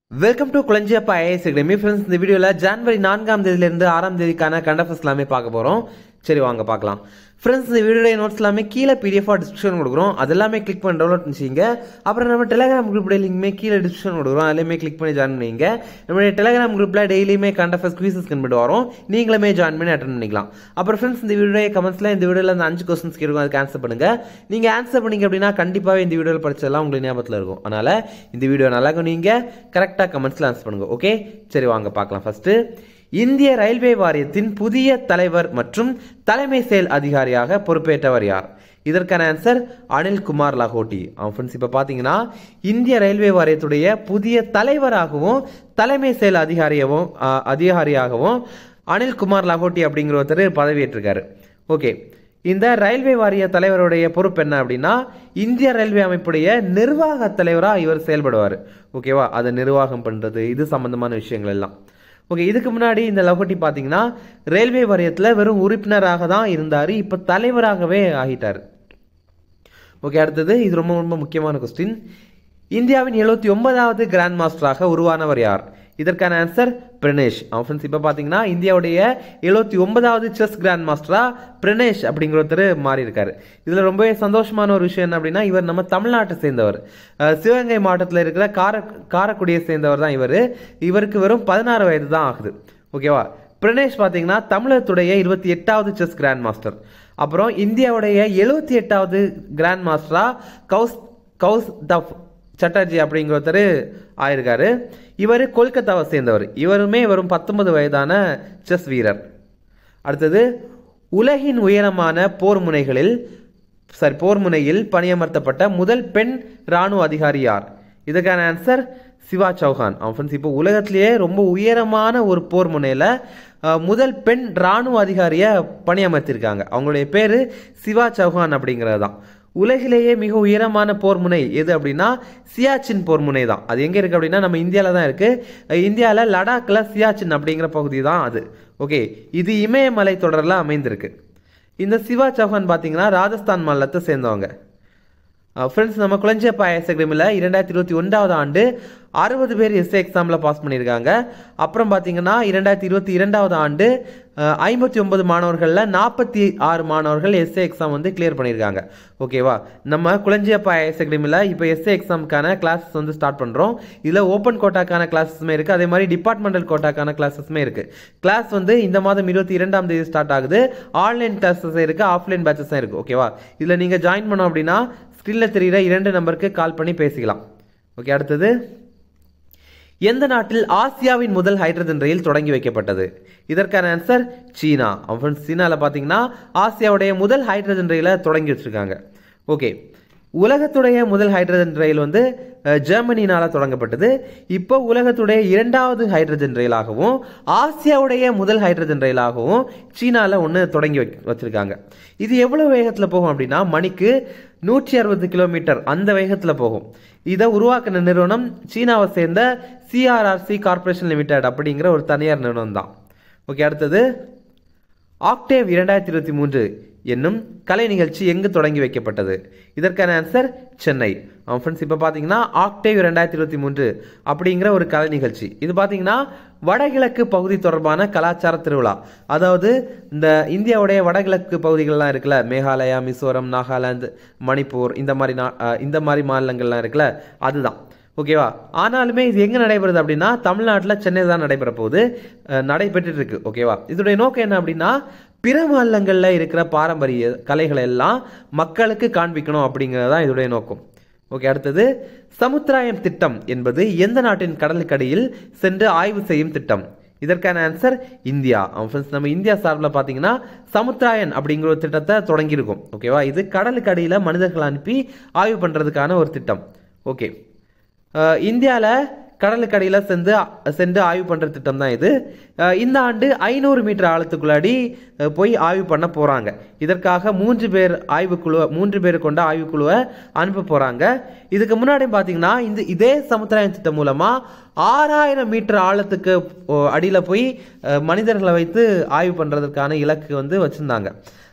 welcome to Kulanjiappa IAS academy friends இந்த வீடியோவில் January நான்காம் தேதியிலிருந்து ஆறாம் தேதிக்கான கண்டஃபர்ஸ் எல்லாமே பார்க்க போகிறோம் சரி வாங்க பார்க்கலாம் ஃப்ரெண்ட்ஸ் இந்த வீடியோடைய நோட்ஸ் எல்லாமே கீழே பிடிஎஃபாக டிஸ்கிரிப்ஷன் கொடுக்குறோம் அது எல்லாமே கிளிக் பண்ணி டவுன்லோட் பண்ணிச்சிங்க அப்புறம் நம்ம டெலிகிராம் குரூப்புடைய லிங்க்மே கீழே டிஸ்கிரிப்ஷன் கொடுக்குறோம் அதுலேயுமே கிளிக் பண்ணி ஜாயின் பண்ணிங்க நம்மளுடைய டெலிகிராம் குரூப்பில் டெய்லியுமே கண்டஃபர்ஸ் குவீசஸ் கண்டுபிட்டு வரோம் நீங்களுமே ஜாயின் பண்ணி அட்டன் பண்ணிக்கலாம் அப்புறம் ஃப்ரெண்ட்ஸ் இந்த வீடியோடைய கமெண்ட்ஸில் இந்த வீடியோவில் அந்த அஞ்சு கொஸ்டின்ஸ் இருக்கும் அதுக்கு ஆன்சர் பண்ணுங்கள் நீங்கள் ஆன்சர் பண்ணீங்க அப்படின்னா கண்டிப்பாகவே இந்த வீடியோவில் படிச்சதெல்லாம் உங்களுக்கு ஞாபகத்தில் இருக்கும் அதனால் இந்த வீடியோ நல்லா நீங்கள் கரெக்டாக கமெண்ட்ஸில் ஆன்சர் பண்ணுங்கள் ஓகே சரி வாங்க பார்க்கலாம் ஃபஸ்ட்டு இந்திய ரயில்வே வாரியத்தின் புதிய தலைவர் மற்றும் தலைமை செயல் அதிகாரியாக பொறுப்பேற்றவர் யார் இதற்கான ஆன்சர் அனில் குமார் லாகோட்டி அவன் ஃப்ரெண்ட்ஸ் இப்போ பார்த்தீங்கன்னா இந்திய ரயில்வே வாரியத்துடைய புதிய தலைவராகவும் தலைமை செயல் அதிகாரியாகவும் அஹ், அதிகாரியாகவும் அனில் குமார் லாகோட்டி அப்படிங்கிற ஒருத்தர் பதவியேற்றிருக்காரு ஓகே இந்த ரயில்வே வாரிய தலைவருடைய பொறுப்பு என்ன அப்படின்னா இந்திய ரயில்வே அமைப்புடைய நிர்வாக தலைவராக இவர் செயல்படுவார் ஓகேவா அதை நிர்வாகம் பண்ணுறது இது சம்பந்தமான விஷயங்கள் எல்லாம் ஓகே இதுக்கு முன்னாடி இந்த லகோட்டி பார்த்தீங்கன்னா ரயில்வே வாரியத்தில் வெறும் உறுப்பினராக தான் இருந்தார் இப்போ தலைவராகவே ஆகிட்டார் ஓகே அடுத்தது இது ரொம்ப ரொம்ப முக்கியமான கொஸ்டின் இந்தியாவின் எழுபத்தி ஒன்பதாவது கிராண்ட் மாஸ்டராக உருவானவர் யார் இதற்கான ஆன்சர் பிரணேஷ் அவன் ஃப்ரெண்ட்ஸ் இப்போ பார்த்தீங்கன்னா இந்தியாவுடைய எழுபத்தி ஒன்பதாவது செஸ் கிராண்ட் மாஸ்டரா பிரணேஷ் அப்படிங்கிற ஒருத்தர் மாறி இருக்காரு இதில் ரொம்பவே சந்தோஷமான ஒரு விஷயம் என்ன அப்படின்னா இவர் நம்ம தமிழ்நாட்டை சேர்ந்தவர் அஹ், சிவகங்கை மாவட்டத்தில் இருக்கிற கார காரக்குடியை சேர்ந்தவர் தான் இவர் இவருக்கு வெறும் பதினாறு வயது தான் ஆகுது ஓகேவா பிரணேஷ் பார்த்தீங்கன்னா தமிழகத்துடைய இருபத்தி எட்டாவது செஸ் கிராண்ட் மாஸ்டர் அப்புறம் இந்தியாவுடைய எழுபத்தி எட்டாவது கிராண்ட் மாஸ்டரா கௌஸ் கௌஸ் தப் சட்டர்ஜி அப்படிங்கிற ஒருத்தர் ஆயிருக்காரு இவர் கொல்கத்தாவை சேர்ந்தவர் இவருமே வரும் பத்தொன்பது வயதான செஸ் வீரர் அடுத்தது உலகின் உயரமான போர் முனைகளில் சாரி போர் முனையில் பணியமர்த்தப்பட்ட முதல் பெண் ராணுவ அதிகாரி யார் இதுக்கான ஆன்சர் சிவா சௌஹான் அவன் ஃப்ரெண்ட்ஸ் இப்போ உலகத்திலேயே ரொம்ப உயரமான ஒரு போர் முனையில் அஹ், முதல் பெண் ராணுவ அதிகாரியை பணியமர்த்திருக்காங்க அவங்களுடைய பேர் சிவா சௌஹான் அப்படிங்கிறது தான் உலகிலேயே மிக உயரமான போர் முனை எது அப்படின்னா சியாச்சின் போர் முனை தான் அது எங்கே இருக்குது அப்படின்னா நம்ம இந்தியாவில் தான் இருக்குது இந்தியாவில் லடாக்கில் சியாச்சின் அப்படிங்கிற பகுதி தான் அது ஓகே இது இமயமலை தொடரில் அமைந்திருக்கு இந்த சிவா சௌஹான் பார்த்தீங்கன்னா ராஜஸ்தான் மாநிலத்தை சேர்ந்தவங்க ஃப்ரெண்ட்ஸ் நம்ம குளஞ்சியப்பா ஐஎஸ் அகாடமியில் இரண்டாயிரத்தி இருபத்தி ஒன்றாவது ஆண்டு அறுபது பேர் எஸ்ஏ எக்ஸாமில் பாஸ் பண்ணியிருக்காங்க அப்புறம் பார்த்தீங்கன்னா இரண்டாயிரத்தி இருபத்தி இரண்டாவது ஆண்டு ஐம்பத்தி ஒன்பது மாணவர்களில் நாற்பத்தி ஆறு மாணவர்கள் எஸ்ஏ எக்ஸாம் வந்து கிளியர் பண்ணியிருக்காங்க ஓகேவா நம்ம குளஞ்சியப்பா ஐஎஸ் அகாடமியில் இப்போ எஸ்ஏ எக்ஸாமுக்கான கிளாஸஸ் வந்து ஸ்டார்ட் பண்ணுறோம் இதில் ஓப்பன் கோட்டாக்கான கிளாஸஸுமே இருக்குது அதே மாதிரி டிபார்ட்மெண்டல் கோட்டாக்கான கிளாஸஸுமே இருக்குது கிளாஸ் வந்து இந்த மாதம் இருபத்தி இரண்டாம் தேதி ஸ்டார்ட் ஆகுது ஆன்லைன் கிளாஸஸ் இருக்குது ஆஃப்லைன் பேச்சஸும் இருக்குது ஓகேவா இதில் நீங்கள் ஜாயின் பண்ணோம் அப்படின்னா ஸ்க்ரீனில் தெரிகிற இரண்டு நம்பருக்கு கால் பண்ணி பேசிக்கலாம் ஓகே அடுத்தது எந்த நாட்டில் ஆசியாவின் முதல் ஹைட்ரஜன் ரயில் தொடங்கி வைக்கப்பட்டது இதற்கான ஆன்சர் சீனா அவன் சீனாவில் பார்த்தீங்கன்னா ஆசியாவுடைய முதல் ஹைட்ரஜன் ரயிலை தொடங்கி வச்சிருக்காங்க ஓகே உலகத்துடைய முதல் ஹைட்ரஜன் ரயில் வந்து அஹ், ஜெர்மனினால தொடங்கப்பட்டது இப்போ உலகத்துடைய இரண்டாவது ஹைட்ரஜன் ரயிலாகவும் ஆசியாவுடைய முதல் ஹைட்ரஜன் ரயிலாகவும் சீனால ஒன்று தொடங்கி வைக்க- வச்சிருக்காங்க இது எவ்வளவு வேகத்தில் போகும் அப்படின்னா மணிக்கு நூற்றி அறுபது கிலோமீட்டர் அந்த வேகத்தில் போகும் இதை உருவாக்கின நிறுவனம் சீனாவை சேர்ந்த சிஆர்ஆர்சி கார்ப்பரேஷன் லிமிடெட் அப்படிங்கிற ஒரு தனியார் நிறுவனம் தான் ஓகே அடுத்தது ஆக்டேவ் இரண்டாயிரத்தி இருபத்தி மூன்று என்னும் கலை நிகழ்ச்சி எங்கு தொடங்கி வைக்கப்பட்டது இதற்கான ஆன்சர் சென்னை அவன் ஃப்ரெண்ட்ஸ் இப்போ பார்த்தீங்கன்னா ஆக்டேவ் ரெண்டாயிரத்தி இருபத்தி மூன்று அப்படிங்கிற ஒரு கலை நிகழ்ச்சி இது பார்த்தீங்கன்னா வடகிழக்கு பகுதி தொடர்பான கலாச்சார திருவிழா அதாவது இந்த இந்தியாவுடைய வடகிழக்கு பகுதிகள்லாம் இருக்குல்ல மேகாலயா மிசோரம் நாகாலாந்து மணிப்பூர் இந்த மாதிரி நா- அஹ் இந்த மாதிரி மாநிலங்கள்லாம் இருக்குல்ல அதுதான் ஓகேவா ஆனாலுமே இது எங்கே நடைபெறுது அப்படின்னா தமிழ்நாட்டில் சென்னை தான் நடைபெற போகுது அஹ் நடைபெற்றுட்டு இருக்கு ஓகேவா இதோடைய நோக்கம் என்ன அப்படின்னா பிற மாநிலங்களில் இருக்கிற பாரம்பரிய கலைகளை எல்லாம் மக்களுக்கு காண்பிக்கணும் அப்படிங்கிறது தான் இதோடைய நோக்கம் ஓகே அடுத்தது சமுத்திராயம் திட்டம் என்பது எந்த நாட்டின் கடலுக்கடியில் சென்று ஆய்வு செய்யும் திட்டம் இதற்கான ஆன்சர் இந்தியா அவன் friends, நம்ம இந்தியா சார்பில் பார்த்தீங்கன்னா சமுத்திராயன் அப்படிங்கிற ஒரு திட்டத்தை தொடங்கியிருக்கோம் ஓகேவா இது கடலுக்கு அடியில் மனிதர்கள் அனுப்பி ஆய்வு பண்ணுறதுக்கான ஒரு திட்டம் ஓகே இந்தியாவில் கடலுக்கு அடியில் சென்று சென்று ஆய்வு பண்ணுற திட்டம் தான் இது அஹ், இந்த ஆண்டு ஐநூறு மீட்டர் ஆழத்துக்குள்ளாடி அஹ், போய் ஆய்வு பண்ண போகிறாங்க இதற்காக மூன்று பேர் ஆய்வுக்குழு மூன்று பேர் கொண்ட ஆய்வுக்குழுவை அனுப்ப போகிறாங்க இதுக்கு முன்னாடி பார்த்தீங்கன்னா இந்த இதே சமுத்திராயன் திட்டம் மூலமாக ஆறாயிரம் மீட்டர் ஆழத்துக்கு அடியில் போய் அஹ், மனிதர்களை வைத்து ஆய்வு பண்ணுறதுக்கான இலக்கு வந்து வச்சுருந்தாங்க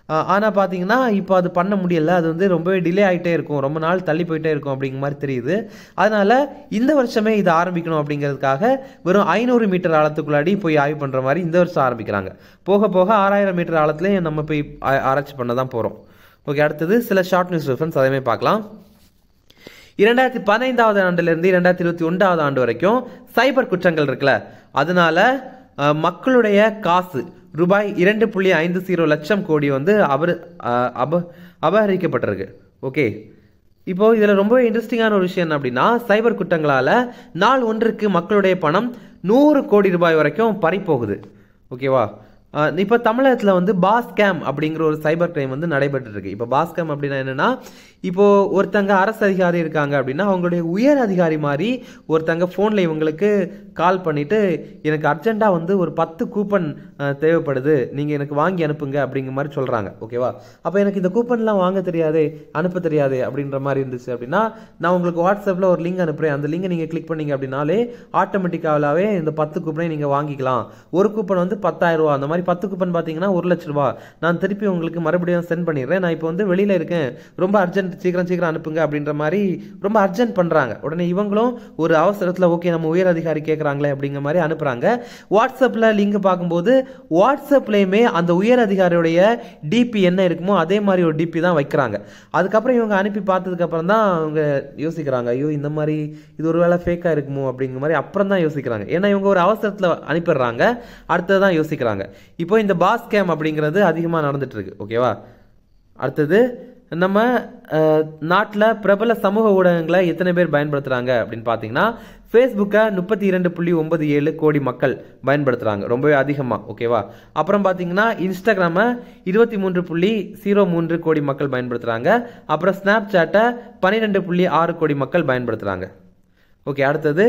ஆனால் பார்த்தீங்கன்னா இப்போ அது பண்ண முடியல அது வந்து ரொம்பவே டிலே ஆகிட்டே இருக்கும் ரொம்ப நாள் தள்ளி போயிட்டே இருக்கும் அப்படிங்கிற மாதிரி தெரியுது அதனால இந்த வருஷமே இதை ஆரம்பிக்கணும் அப்படிங்கிறதுக்காக வெறும் ஐநூறு மீட்டர் ஆழத்துக்குள்ளாடி போய் ஆய்வு பண்ணுற மாதிரி இந்த வருஷம் ஆரம்பிக்கிறாங்க போக போக ஆறாயிரம் மீட்டர் ஆழத்துலேயே நம்ம போய் ஆ- ஆராய்ச்சி பண்ண தான் போகிறோம் ஓகே அடுத்தது சில ஷார்ட் நியூஸ் ரெஃபரன்ஸ் அதையுமே பார்க்கலாம் இரண்டாயிரத்தி பதினைந்தாவது ஆண்டிலிருந்து இரண்டாயிரத்தி இருபத்தி ஒன்றாவது ஆண்டு வரைக்கும் சைபர் குற்றங்கள் இருக்குல்ல அதனால அஹ், மக்களுடைய காசு ரூபாய் இரண்டு புள்ளி ஐந்து ஜீரோ லட்சம் கோடி வந்து அவர் அஹ், அப அபகரிக்கப்பட்டிருக்கு ஓகே இப்போ இதில் ரொம்பவே இன்ட்ரெஸ்டிங்கான ஒரு விஷயம் என்ன அப்படின்னா சைபர் குற்றங்களால் நாள் ஒன்றுக்கு மக்களுடைய பணம் நூறு கோடி ரூபாய் வரைக்கும் பறிப்போகுது ஓகேவா இப்போ தமிழகத்தில் வந்து பாஸ்கேம் அப்படிங்கிற ஒரு சைபர் கிரைம் வந்து நடைபெற்று இருக்கு இப்போ பாஸ்கேம் அப்படின்னா என்னன்னா இப்போ ஒருத்தங்க அரசு அதிகாரி இருக்காங்க அப்படின்னா அவங்களுடைய உயர் அதிகாரி மாதிரி ஒருத்தங்க ஃபோனில் இவங்களுக்கு கால் பண்ணிட்டு எனக்கு அர்ஜென்ட்டாக வந்து ஒரு பத்து கூப்பன் அஹ், தேவைப்படுது நீங்கள் எனக்கு வாங்கி அனுப்புங்க அப்படிங்கிற மாதிரி சொல்கிறாங்க ஓகேவா அப்போ எனக்கு இந்த கூப்பன்லாம் வாங்க தெரியாதே அனுப்ப தெரியாதே அப்படின்ற மாதிரி இருந்துச்சு அப்படின்னா நான் உங்களுக்கு வாட்ஸ்அப்பில் ஒரு லிங்க் அனுப்புகிறேன் அந்த லிங்கை நீங்கள் கிளிக் பண்ணீங்க அப்படின்னாலே ஆட்டோமேட்டிக்காகவே இந்த பத்து கூப்பனை நீங்கள் வாங்கிக்கலாம் ஒரு கூப்பன் வந்து பத்தாயிரம் ரூபா அந்த மாதிரி பத்து கூப்பன் பார்த்தீங்கன்னா ஒரு லட்ச ரூபா நான் திருப்பி உங்களுக்கு மறுபடியும் சென்ட் பண்ணிடுறேன் நான் இப்போ வந்து வெளியில் இருக்கேன் ரொம்ப அர்ஜென்ட் சீக்கிரம் சீக்கிரம் அனுப்புங்க அப்படின்ற மாதிரி ரொம்ப அர்ஜென்ட் பண்ணுறாங்க உடனே இவங்களும் ஒரு அவசரத்தில் ஓகே நம்ம உயர் அதிகாரி கேட்குறாங்களே அப்படிங்கிற மாதிரி அனுப்புகிறாங்க வாட்ஸ்அப்பில் லிங்க் பார்க்கும்போது வாட்ஸ்அப்லேயுமே அந்த உயர் அதிகாரியுடைய டிபி என்ன இருக்குமோ அதே மாதிரி ஒரு டிபி தான் வைக்கிறாங்க அதுக்கப்புறம் இவங்க அனுப்பி பார்த்ததுக்கப்புறம் தான் அவங்க யோசிக்கிறாங்க ஐயோ இந்த மாதிரி இது ஒரு வேளை ஃபேக்காக இருக்குமோ அப்படிங்கிற மாதிரி அப்புறம் தான் யோசிக்கிறாங்க ஏன்னா இவங்க ஒரு அவசரத்தில் அனுப்பிடுறாங்க அடுத்தது தான் யோசிக்கிறாங்க இப்போ இந்த பாஸ் கேம் அப்படிங்கிறது அதிகமாக நடந்துட்டு இருக்கு ஓகேவா அடுத்தது நம்ம நாட்டில் பிரபல சமூக ஊடகங்களை எத்தனை பேர் பயன்படுத்துகிறாங்க அப்படின்னு பார்த்தீங்கன்னா ஃபேஸ்புக்கை முப்பத்தி இரண்டு புள்ளி ஒன்பது ஏழு கோடி மக்கள் பயன்படுத்துகிறாங்க ரொம்பவே அதிகமாக ஓகேவா அப்புறம் பார்த்தீங்கன்னா இன்ஸ்டாகிராமை இருபத்தி மூன்று புள்ளி ஜீரோ மூன்று கோடி மக்கள் பயன்படுத்துகிறாங்க அப்புறம் ஸ்னாப் சாட்டை பன்னிரெண்டு புள்ளி ஆறு கோடி மக்கள் பயன்படுத்துகிறாங்க ஓகே அடுத்தது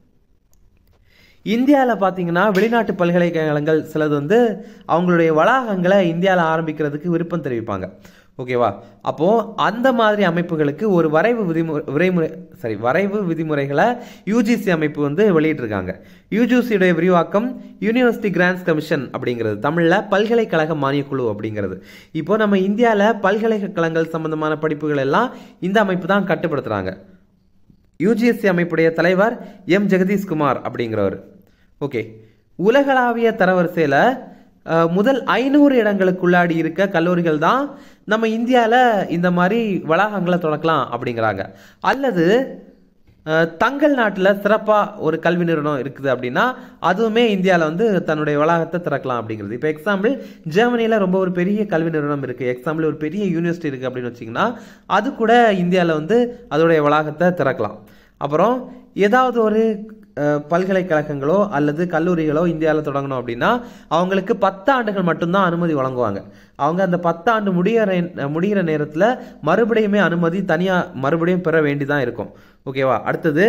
இந்தியாவில் பார்த்தீங்கன்னா வெளிநாட்டு பல்கலைக்கழகங்கள் சிலது வந்து அவங்களுடைய வளாகங்களை இந்தியாவில் ஆரம்பிக்கிறதுக்கு விருப்பம் தெரிவிப்பாங்க ஓகேவா அப்போ அந்த மாதிரி அமைப்புகளுக்கு ஒரு வரைவு விதிமுறை விரைமுறை சாரி வரைவு விதிமுறைகளை யூஜிசி அமைப்பு வந்து வெளியிட்டிருக்காங்க யூஜிசியுடைய விரிவாக்கம் யூனிவர்சிட்டி கிராண்ட்ஸ் கமிஷன் அப்படிங்கிறது தமிழில் பல்கலைக்கழக மானியக்குழு அப்படிங்கிறது இப்போ நம்ம இந்தியாவில் பல்கலைக்கழகங்கள் சம்பந்தமான படிப்புகள் எல்லாம் இந்த அமைப்பு தான் கட்டுப்படுத்துகிறாங்க யூஜிஎஸ்சி அமைப்புடைய தலைவர் எம் ஜெகதீஷ்குமார் அப்படிங்கிறவர் ஓகே உலகளாவிய தரவரிசையில் அஹ், முதல் ஐநூறு இடங்களுக்குள்ளாடி இருக்க கல்லூரிகள் தான் நம்ம இந்தியாவில் இந்த மாதிரி வளாகங்களை தொடக்கலாம் அப்படிங்கிறாங்க அல்லது அஹ், தங்கள் நாட்டில் சிறப்பாக ஒரு கல்வி நிறுவனம் இருக்குது அப்படின்னா அதுவுமே இந்தியாவில் வந்து தன்னுடைய வளாகத்தை திறக்கலாம் அப்படிங்கிறது இப்போ எக்ஸாம்பிள் ஜெர்மனியில் ரொம்ப ஒரு பெரிய கல்வி நிறுவனம் இருக்குது எக்ஸாம்பிள் ஒரு பெரிய யூனிவர்சிட்டி இருக்குது அப்படின்னு வச்சிங்கன்னா அது கூட இந்தியாவில் வந்து அதோடைய வளாகத்தை திறக்கலாம் அப்புறம் ஏதாவது ஒரு அஹ், பல்கலைக்கழகங்களோ அல்லது கல்லூரிகளோ இந்தியாவில் தொடங்கணும் அப்படின்னா அவங்களுக்கு பத்தாண்டுகள் மட்டும்தான் அனுமதி வழங்குவாங்க அவங்க அந்த பத்தாண்டு முடிகிற முடிகிற நேரத்தில் மறுபடியுமே அனுமதி தனியாக மறுபடியும் பெற வேண்டிதான் இருக்கும் ஓகேவா அடுத்தது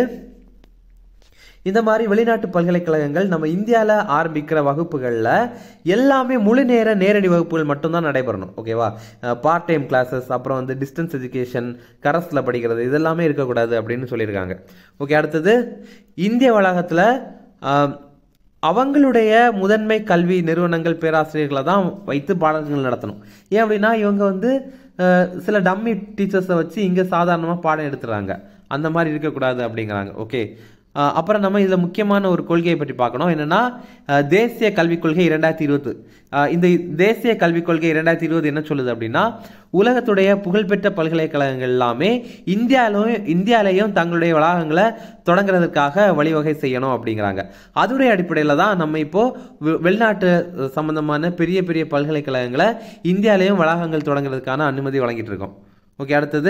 இந்த மாதிரி வெளிநாட்டு பல்கலைக்கழகங்கள் நம்ம இந்தியாவில் ஆரம்பிக்கிற வகுப்புகளில் எல்லாமே முழு நேர நேரடி வகுப்புகள் மட்டும்தான் நடைபெறணும் ஓகேவா பார்ட் டைம் கிளாஸஸ் அப்புறம் வந்து டிஸ்டன்ஸ் எஜுகேஷன் கரஸில் படிக்கிறது இதெல்லாமே இருக்கக்கூடாது அப்படின்னு சொல்லியிருக்காங்க ஓகே அடுத்தது இந்திய வளாகத்தில் அவங்களுடைய முதன்மை கல்வி நிறுவனங்கள் பேராசிரியர்களை தான் வைத்து பாடங்கள் நடத்தணும் ஏன் அப்படின்னா இவங்க வந்து அஹ், சில டம்மி டீச்சர்ஸை வச்சு இங்கே சாதாரணமாக பாடம் எடுத்துறாங்க அந்த மாதிரி இருக்கக்கூடாது அப்படிங்கிறாங்க ஓகே அஹ், அப்புறம் நம்ம இதில் முக்கியமான ஒரு கொள்கையை பற்றி பார்க்கணும் என்னன்னா அஹ், தேசிய கல்விக் கொள்கை இரண்டாயிரத்தி இருபது இந்த தேசிய கல்விக் கொள்கை இரண்டாயிரத்தி இருபது என்ன சொல்லுது அப்படின்னா உலகத்துடைய புகழ்பெற்ற பல்கலைக்கழகங்கள் எல்லாமே இந்தியாவிலும் இந்தியாவிலையும் தங்களுடைய வளாகங்களை தொடங்குறதுக்காக வழிவகை செய்யணும் அப்படிங்கிறாங்க அதோடைய அடிப்படையில் தான் நம்ம இப்போ வெ- வெளிநாட்டு சம்பந்தமான பெரிய பெரிய பல்கலைக்கழகங்களை இந்தியாவிலையும் வளாகங்கள் தொடங்குறதுக்கான அனுமதி வழங்கிட்டு இருக்கோம் ஓகே அடுத்தது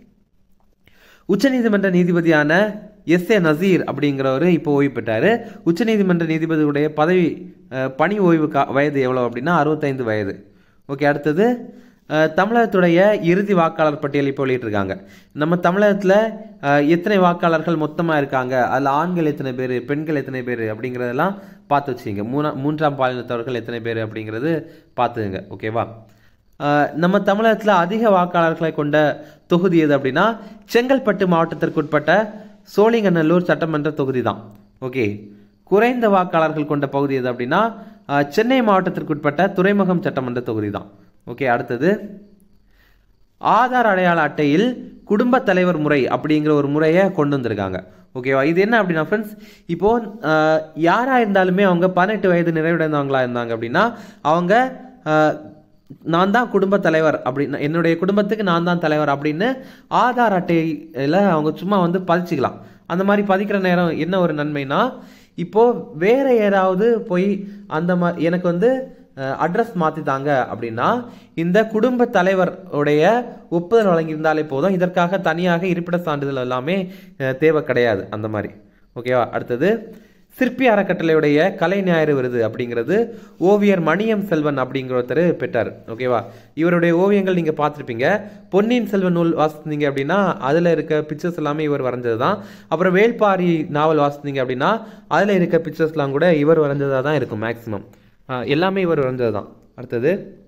உச்சநீதிமன்ற நீதிபதியான எஸ் ஏ நசீர் அப்படிங்கிறவர் இப்போ ஓய்வு பெற்றார் உச்சநீதிமன்ற நீதிபதியுடைய பதவி அஹ், பணி ஓய்வு கா வயது எவ்வளோ அப்படின்னா அறுபத்தைந்து வயது ஓகே அடுத்தது அஹ், தமிழகத்துடைய இறுதி வாக்காளர் பட்டியல் இப்போ வெளியிட்டிருக்காங்க நம்ம தமிழகத்தில் அஹ், எத்தனை வாக்காளர்கள் மொத்தமாக இருக்காங்க அதில் ஆண்கள் எத்தனை பேர் பெண்கள் எத்தனை பேர் அப்படிங்கிறதெல்லாம் பார்த்து வச்சுங்க மூணா மூன்றாம் பாலினத்தவர்கள் எத்தனை பேர் அப்படிங்கிறது பார்த்துங்க ஓகேவா ஆஹ் நம்ம தமிழகத்தில் அதிக வாக்காளர்களை கொண்ட தொகுதி எது அப்படின்னா செங்கல்பட்டு மாவட்டத்திற்குட்பட்ட சோழிங்கநல்லூர் சட்டமன்ற தொகுதி தான் ஓகே குறைந்த வாக்காளர்கள் கொண்ட பகுதி எது அப்படின்னா ஆஹ் சென்னை மாவட்டத்திற்குட்பட்ட துறைமுகம் சட்டமன்ற தொகுதி தான் ஓகே அடுத்தது ஆதார் அடையாள அட்டையில் குடும்ப தலைவர் முறை அப்படிங்கிற ஒரு முறையை கொண்டு வந்திருக்காங்க ஓகேவா இது என்ன அப்படின்னா ஃப்ரெண்ட்ஸ் இப்போ அஹ், யாரா இருந்தாலுமே அவங்க பதினெட்டு வயது நிறைவடைந்தவங்களா இருந்தாங்க அப்படின்னா அவங்க அஹ், நான் தான் குடும்ப தலைவர் அப்படின்னு என்னுடைய குடும்பத்துக்கு நான் தான் தலைவர் அப்படின்னு ஆதார் அட்டையில் அவங்க சும்மா வந்து பதிச்சுக்கலாம் அந்த மாதிரி பதிக்கிற நேரம் என்ன ஒரு நன்மைனா இப்போ வேற யாராவது போய் அந்த மாதிரி எனக்கு வந்து அட்ரஸ் மாற்றித்தாங்க அப்படின்னா இந்த குடும்ப தலைவர் உடைய ஒப்புதல் வழங்கியிருந்தாலே போதும் இதற்காக தனியாக இருப்பிட சான்றிதழ் எல்லாமே அஹ், தேவை கிடையாது அந்த மாதிரி ஓகேவா அடுத்தது சிற்பி அறக்கட்டளையுடைய கலை ஞாயிறு விருது அப்படிங்கிறது ஓவியர் மணியம் செல்வன் அப்படிங்கிற ஒருத்தர் பெற்றார் ஓகேவா இவருடைய ஓவியங்கள் நீங்கள் பார்த்துருப்பீங்க பொன்னியின் செல்வன் நூல் வாசித்தீங்க அப்படின்னா அதில் இருக்க பிக்சர்ஸ் எல்லாமே இவர் வரைஞ்சது தான் அப்புறம் வேள்பாரி நாவல் வாசித்தீங்க அப்படின்னா அதில் இருக்க பிக்சர்ஸ்லாம் கூட இவர் வரைஞ்சதாக தான் இருக்கும் மேக்ஸிமம் எல்லாமே இவர் வரைஞ்சது தான் அடுத்தது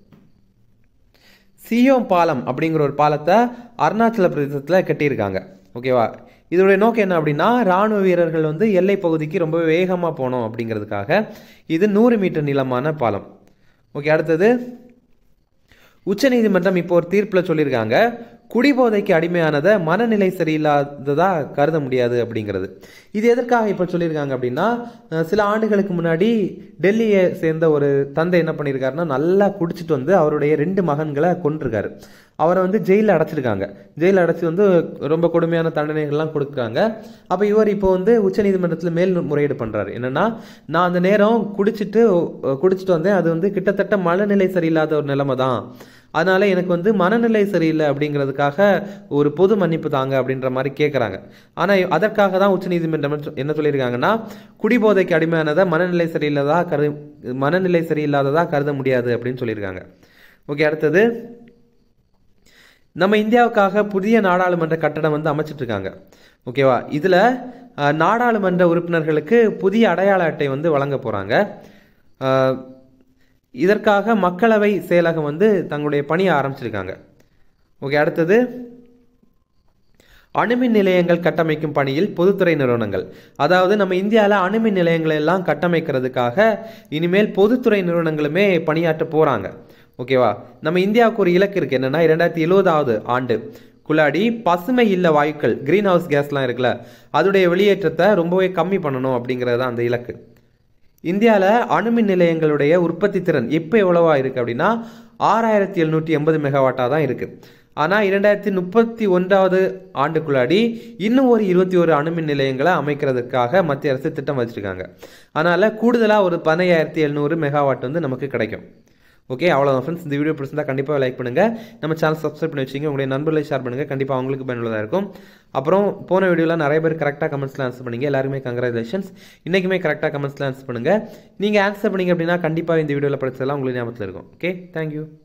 சியோம் பாலம் அப்படிங்கிற ஒரு பாலத்தை அருணாச்சல பிரதேசத்தில் கட்டியிருக்காங்க ஓகேவா இதோடைய நோக்கம் என்ன அப்படின்னா ராணுவ வீரர்கள் வந்து எல்லை பகுதிக்கு ரொம்ப வேகமாக போகணும் அப்படிங்கிறதுக்காக இது நூறு மீட்டர் நீளமான பாலம் ஓகே அடுத்தது உச்சநீதிமன்றம் இப்போ ஒரு தீர்ப்பில் சொல்லியிருக்காங்க குடிபோதைக்கு அடிமையானதை மனநிலை சரியில்லாததா கருத முடியாது அப்படிங்கிறது இது எதற்காக இப்போ சொல்லியிருக்காங்க அப்படின்னா அஹ், சில ஆண்டுகளுக்கு முன்னாடி டெல்லியை சேர்ந்த ஒரு தந்தை என்ன பண்ணியிருக்காருன்னா நல்லா குடிச்சிட்டு வந்து அவருடைய ரெண்டு மகன்களை கொண்டிருக்காரு அவரை வந்து ஜெயிலில் அடைச்சிருக்காங்க ஜெயிலில் அடைச்சி வந்து ரொம்ப கொடுமையான தண்டனைகள்லாம் கொடுக்குறாங்க அப்போ இவர் இப்போ வந்து உச்சநீதிமன்றத்தில் மேல் முறையீடு பண்ணுறாரு என்னன்னா நான் அந்த நேரம் குடிச்சிட்டு அஹ், குடிச்சிட்டு வந்தேன் அது வந்து கிட்டத்தட்ட மனநிலை சரியில்லாத ஒரு நிலைமை தான் அதனால எனக்கு வந்து மனநிலை சரியில்லை அப்படிங்கிறதுக்காக ஒரு பொது மன்னிப்பு தாங்க அப்படின்ற மாதிரி கேட்குறாங்க ஆனால் அதற்காக தான் உச்சநீதிமன்றம் என்ன சொல்லியிருக்காங்கன்னா குடிபோதைக்கு அடிமையானதை மனநிலை சரியில்லாததா கரு மனநிலை சரியில்லாததா கருத முடியாது அப்படின்னு சொல்லியிருக்காங்க ஓகே அடுத்தது நம்ம இந்தியாவுக்காக புதிய நாடாளுமன்ற கட்டடம் வந்து அமைச்சிட்டு இருக்காங்க ஓகேவா இதில் நாடாளுமன்ற உறுப்பினர்களுக்கு புதிய அடையாள அட்டை வந்து வழங்க போகிறாங்க இதற்காக மக்களவை செயலகம் வந்து தங்களுடைய பணியை ஆரம்பிச்சிருக்காங்க ஓகே அடுத்தது அணுமின் நிலையங்கள் கட்டமைக்கும் பணியில் பொதுத்துறை நிறுவனங்கள் அதாவது நம்ம இந்தியாவில் அணுமின் நிலையங்களை எல்லாம் கட்டமைக்கிறதுக்காக இனிமேல் பொதுத்துறை நிறுவனங்களுமே பணியாற்ற போகிறாங்க ஓகேவா நம்ம இந்தியாவுக்கு ஒரு இலக்கு இருக்கு என்னன்னா இரண்டாயிரத்தி எழுபதாவது ஆண்டு குள்ளாடி பசுமை இல்ல வாயுக்கள் கிரீன் ஹவுஸ் கேஸ்லாம் இருக்குல்ல அதோடைய வெளியேற்றத்தை ரொம்பவே கம்மி பண்ணணும் அப்படிங்கிறது தான் அந்த இலக்கு இந்தியாவில் அணுமின் நிலையங்களுடைய உற்பத்தி திறன் இப்போ எவ்வளவா இருக்கு அப்படின்னா ஆறாயிரத்தி எழுநூற்றி எண்பது மெகாவாட்டாக தான் இருக்கு ஆனால் இரண்டாயிரத்தி முப்பத்தி ஒன்றாவது ஆண்டுக்குள்ளாடி இன்னும் ஒரு இருபத்தி ஒரு அணுமின் நிலையங்களை அமைக்கிறதுக்காக மத்திய அரசு திட்டம் வச்சிருக்காங்க அதனால கூடுதலாக ஒரு பதினையாயிரத்தி எழுநூறு மெகாவாட் வந்து நமக்கு கிடைக்கும் ஓகே அவ்வளோதான் ஃப்ரெண்ட்ஸ் இந்த வீடியோ பிடிச்சிருந்தா கண்டிப்பாக லைக் பண்ணுங்கள் நம்ம சேனல் சப்ஸ்கிரைப் பண்ணி வச்சிங்க உங்களுடைய நண்பர்களை ஷேர் பண்ணுங்கள் கண்டிப்பாக அவங்களுக்கு பயனுள்ளதாக இருக்கும் அப்புறம் போன வீடியோவில் நிறைய பேர் கரெக்டாக கமெண்ட்ஸ்லாம் ஆன்சர் பண்ணீங்க எல்லாருமே கங்க்ராச்சுலேஷன்ஸ் இன்றைக்குமே கரெக்டாக கமெண்ட்ஸ்லாம் ஆன்சர் பண்ணுங்கள் நீங்கள் ஆன்சர் பண்ணீங்க அப்படின்னா கண்டிப்பாக இந்த வீடியோவில் படிச்சதெல்லாம் உங்களுக்கு ஞாபகத்தில் இருக்கும் ஓகே தேங்க்யூ